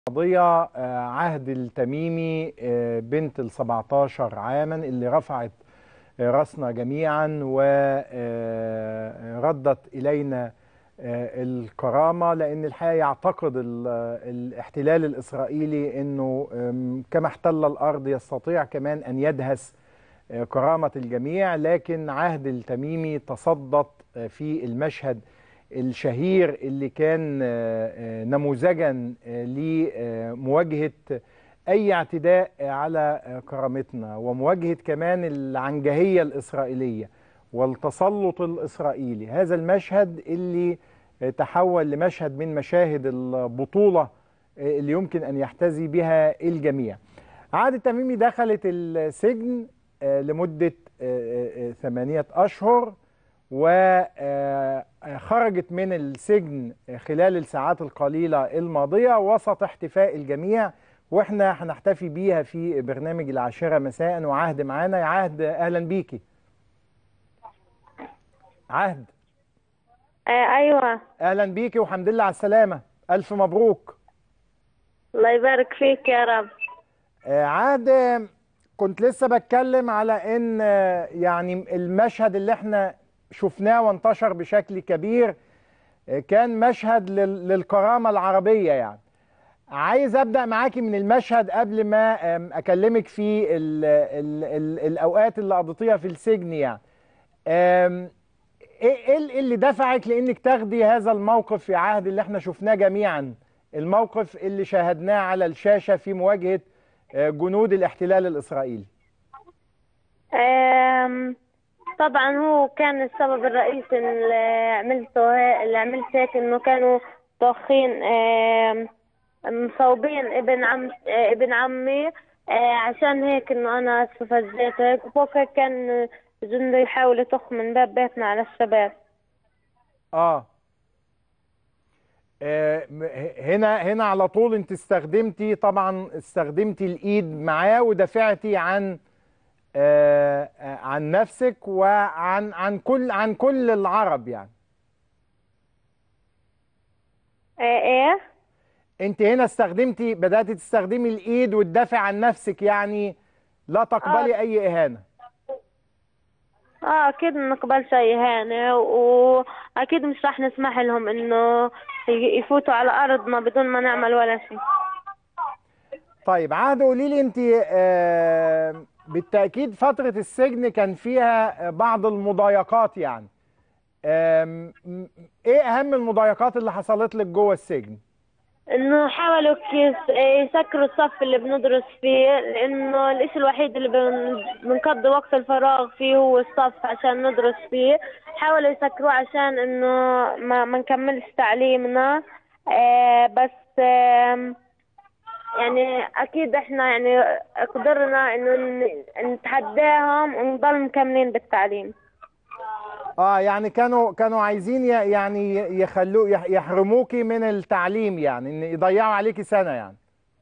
الماضية عهد التميمي بنت ال 17 عاما اللي رفعت راسنا جميعا وردت إلينا الكرامة لأن الحقيقة يعتقد الاحتلال الإسرائيلي أنه كما احتل الأرض يستطيع كمان أن يدهس كرامة الجميع لكن عهد التميمي تصدت في المشهد الشهير اللي كان نموذجا لمواجهة أي اعتداء على كرامتنا ومواجهة كمان العنجهية الإسرائيلية والتسلط الإسرائيلي هذا المشهد اللي تحول لمشهد من مشاهد البطولة اللي يمكن أن يحتذي بها الجميع عهد التميمي دخلت السجن لمدة ثمانية أشهر وخرجت من السجن خلال الساعات القليلة الماضية وسط احتفاء الجميع واحنا هنحتفي بيها في برنامج العاشرة مساء وعهد معانا يا عهد اهلا بيكي عهد آه ايوه اهلا بيكي والحمد لله على السلامة الف مبروك الله يبارك فيك يا رب آه عهد كنت لسه بتكلم على ان يعني المشهد اللي احنا شفناه وانتشر بشكل كبير كان مشهد للكرامة العربية يعني عايز أبدأ معاكي من المشهد قبل ما أكلمك في ال ال ال الأوقات اللي قضيتيها في السجن يعني إيه اللي دفعك لأنك تاخدي هذا الموقف في عهد اللي احنا شفناه جميعا الموقف اللي شاهدناه على الشاشة في مواجهة جنود الاحتلال الإسرائيلي طبعا هو كان السبب الرئيسي اللي عملته اللي عملت هيك انه كانوا طاخين مصوبين ابن عم ابن عمي عشان هيك انه انا استفزيت هيك وفوق هيك كان جندي يحاول يطخ من باب بيتنا على الشباب اه هنا هنا على طول انت استخدمتي طبعا استخدمتي الايد معاه ودافعتي عن آه عن نفسك وعن عن كل عن كل العرب يعني ايه ايه انت هنا استخدمتي بدأتي تستخدمي الايد وتدافع عن نفسك يعني لا تقبلي آه. اي اهانة اه اكيد ما نقبلش اي اهانة واكيد مش راح نسمح لهم انه يفوتوا على ارضنا بدون ما نعمل ولا شيء طيب عهد قولي لي انت آه بالتأكيد فترة السجن كان فيها بعض المضايقات يعني ايه اهم المضايقات اللي حصلت لك جوه السجن انه حاولوا يسكروا الصف اللي بندرس فيه لانه الاشي الوحيد اللي بنقضي وقت الفراغ فيه هو الصف عشان ندرس فيه حاولوا يسكروه عشان انه ما, ما نكملش تعليمنا آه بس آه يعني اكيد احنا يعني قدرنا انه نتحداهم ونضل مكملين بالتعليم اه يعني كانوا كانوا عايزين يعني يخلوا يحرموكي من التعليم يعني ان يضيعوا عليكي سنه يعني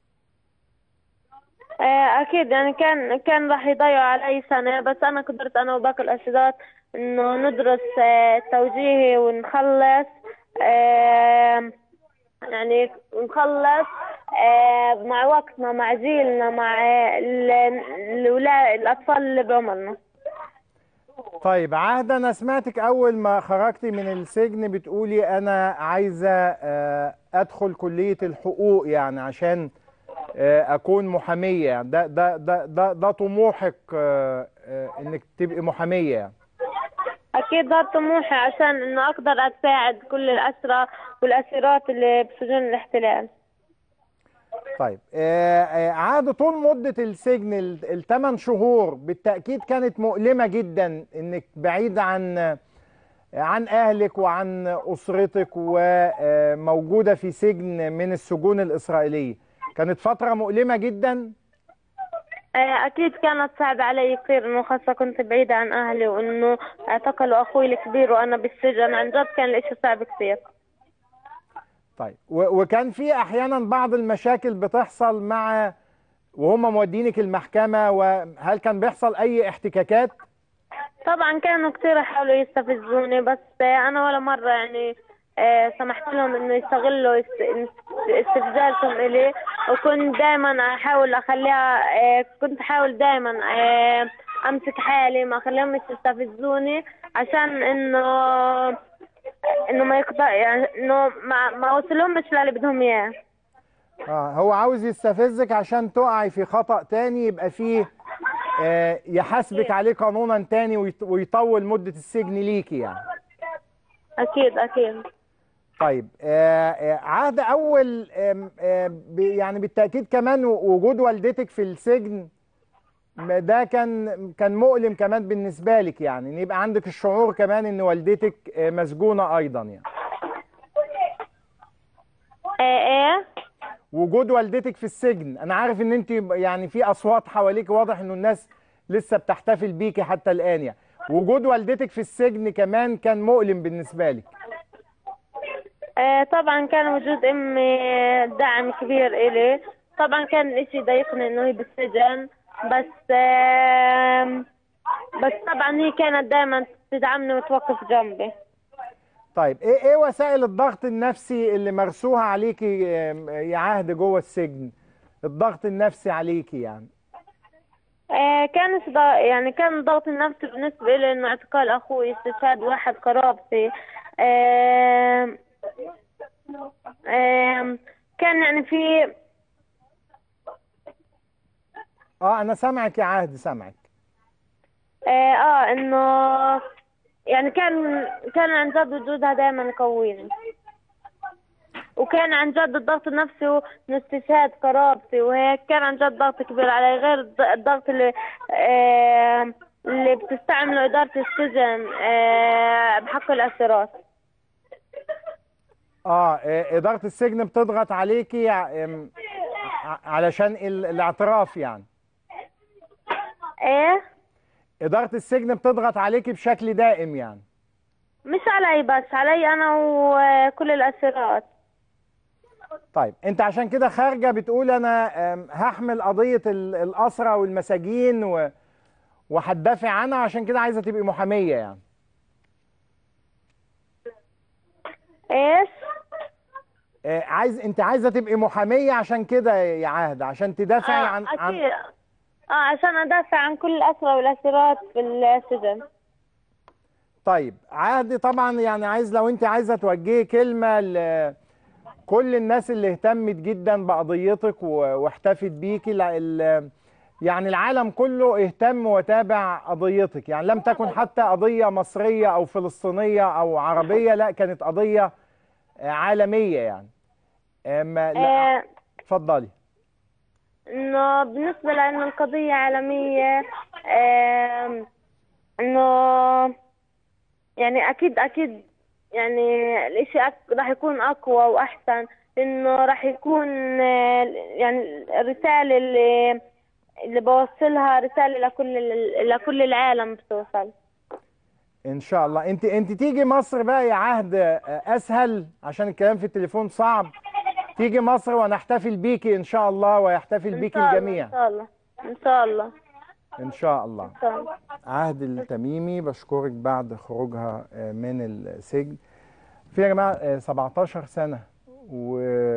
اكيد يعني كان كان راح يضيعوا علي سنه بس انا قدرت انا وباقي الاساتذه انه ندرس توجيهي ونخلص يعني نخلص مع وقتنا مع جيلنا مع الأطفال اللي بعمرنا طيب عهد أنا سمعتك أول ما خرجتي من السجن بتقولي أنا عايزة أدخل كلية الحقوق يعني عشان أكون محامية يعني ده ده ده ده, ده طموحك إنك تبقي محامية يعني أكيد ده طموحي عشان إنه أقدر أساعد كل الأسرى والأسيرات اللي بسجون الاحتلال. طيب آه عاد طول مدة السجن الثمان شهور بالتأكيد كانت مؤلمة جدا إنك بعيد عن عن أهلك وعن أسرتك وموجودة في سجن من السجون الإسرائيلية. كانت فترة مؤلمة جدا؟ اكيد كانت صعبة علي كثير انه خاصة كنت بعيدة عن اهلي وانه اعتقلوا اخوي الكبير وانا بالسجن عن جد كان الاشي صعب كثير طيب وكان في احيانا بعض المشاكل بتحصل مع وهم مودينك المحكمة وهل كان بيحصل اي احتكاكات؟ طبعا كانوا كثير يحاولوا يستفزوني بس انا ولا مرة يعني آه، سمحت لهم انه يستغلوا است- استفزازهم الي وكنت دائما احاول اخليها آه، كنت احاول دائما آه، امسك حالي ما اخليهم يستفزوني عشان انه انه ما يقطع يعني انه ما ما اوصلهمش للي بدهم اياه اه هو عاوز يستفزك عشان تقعي في خطأ تاني يبقى فيه آه يحاسبك عليه قانونا تاني ويط- ويطول مدة السجن ليكي يعني اكيد اكيد طيب آه آه عهد اول آم، آه ب- يعني بالتأكيد كمان وجود والدتك في السجن ما ده كان كان مؤلم كمان بالنسبة لك يعني ان يبقى عندك الشعور كمان ان والدتك آه مسجونة ايضا يعني ايه ايه وجود والدتك في السجن انا عارف ان انت يعني في اصوات حواليك واضح انه الناس لسه بتحتفل بيكي حتى الان يعني وجود والدتك في السجن كمان كان مؤلم بالنسبه لك آه، طبعا كان وجود امي دعم كبير الي طبعا كان الاشي يضايقني انه هي بالسجن بس آم، بس طبعا هي كانت دائما تدعمني وتوقف جنبي طيب ايه ايه وسائل الضغط النفسي اللي مرسوها عليكي آم، يا عهد جوه السجن الضغط النفسي عليكي يعني آه، كان صدا- يعني كان الضغط النفسي بالنسبة لي انه اعتقال اخوي استشهاد واحد قرابتي آم، آم، كان يعني في اه انا سامعك يا عهد سامعك اه آه، انه يعني كان كان عن جد وجودها دائما يقويني وكان عن جد الضغط النفسي من استشهاد قرابتي وهيك كان عن جد ضغط كبير علي غير الض- الضغط اللي آه اللي بتستعمله إدارة السجن آه بحق الأسيرات اه آه، اداره السجن بتضغط عليكي ع- آم، ع- علشان ال- الاعتراف يعني ايه اداره السجن بتضغط عليكي بشكل دائم يعني مش علي بس علي أنا وكل الأسيرات طيب انت عشان كده خارجه بتقول انا آم، هحمل قضيه ال- الاسرى والمساجين و- وهتدافع عنها عشان كده عايزه تبقي محاميه يعني ايش آه، عايز انت عايزه تبقي محاميه عشان كده يا عهد عشان تدافعي آه عن عن أكيد اه عشان أدافع عن كل الأسرى والأسيرات في السجن طيب عهد طبعا يعني عايز لو انت عايزه توجهي كلمه لكل الناس اللي اهتمت جدا بقضيتك و- واحتفت بيكي لا- ال- يعني العالم كله اهتم وتابع قضيتك يعني لم تكن حتى قضيه مصريه او فلسطينيه او عربيه لا كانت قضيه آه، عالميه يعني اما لا آه اتفضلي انه بالنسبة لأنه القضية عالمية آم، انه يعني اكيد اكيد يعني الاشي أك... راح يكون اقوى واحسن لانه راح يكون آه، يعني الرسالة اللي اللي بوصلها رسالة لكل ال- لكل العالم بتوصل ان شاء الله انت انت تيجي مصر بقى يا عهد آه، اسهل عشان الكلام في التليفون صعب تيجي مصر ونحتفل بيكي ان شاء الله ويحتفل ان بيكي شاء الله الجميع ان شاء الله ان شاء الله ان شاء الله ان شاء الله عهد التميمي بشكرك بعد خروجها آه، من السجن في يا جماعه آه، 17 سنه و...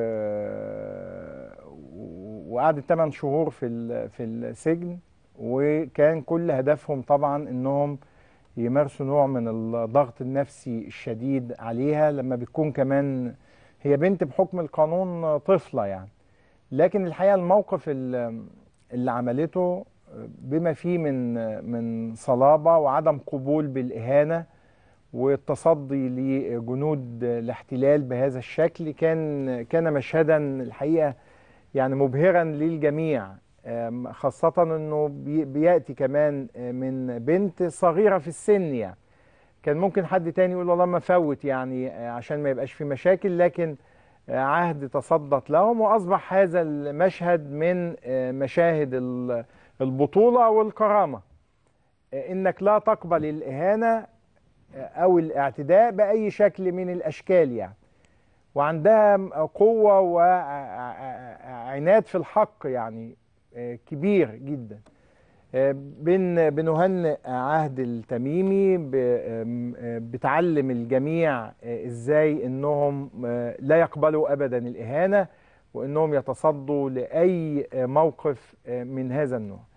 وقعدت 8 شهور في ال- في السجن وكان كل هدفهم طبعا انهم يمارسوا نوع من الضغط النفسي الشديد عليها لما بتكون كمان هي بنت بحكم القانون طفله يعني لكن الحقيقه الموقف ال- اللي عملته بما فيه من من صلابه وعدم قبول بالاهانه والتصدي لجنود الاحتلال بهذا الشكل كان كان مشهدا الحقيقه يعني مبهرا للجميع آم، خاصة انه بي- بياتي كمان آه، من بنت صغيرة في السن يعني كان ممكن حد تاني يقول والله ما فوت يعني آه، عشان ما يبقاش في مشاكل لكن آه، عهد تصدت لهم واصبح هذا المشهد من آه، مشاهد ال- البطولة والكرامة آه، انك لا تقبل الاهانة آه، او الاعتداء باي شكل من الاشكال يعني وعندها قوة وعناد في الحق يعني آه، كبير جدا بن بنهنئ عهد التميمي بتعلم الجميع ازاي انهم لا يقبلوا ابدا الاهانه وانهم يتصدوا لاي موقف من هذا النوع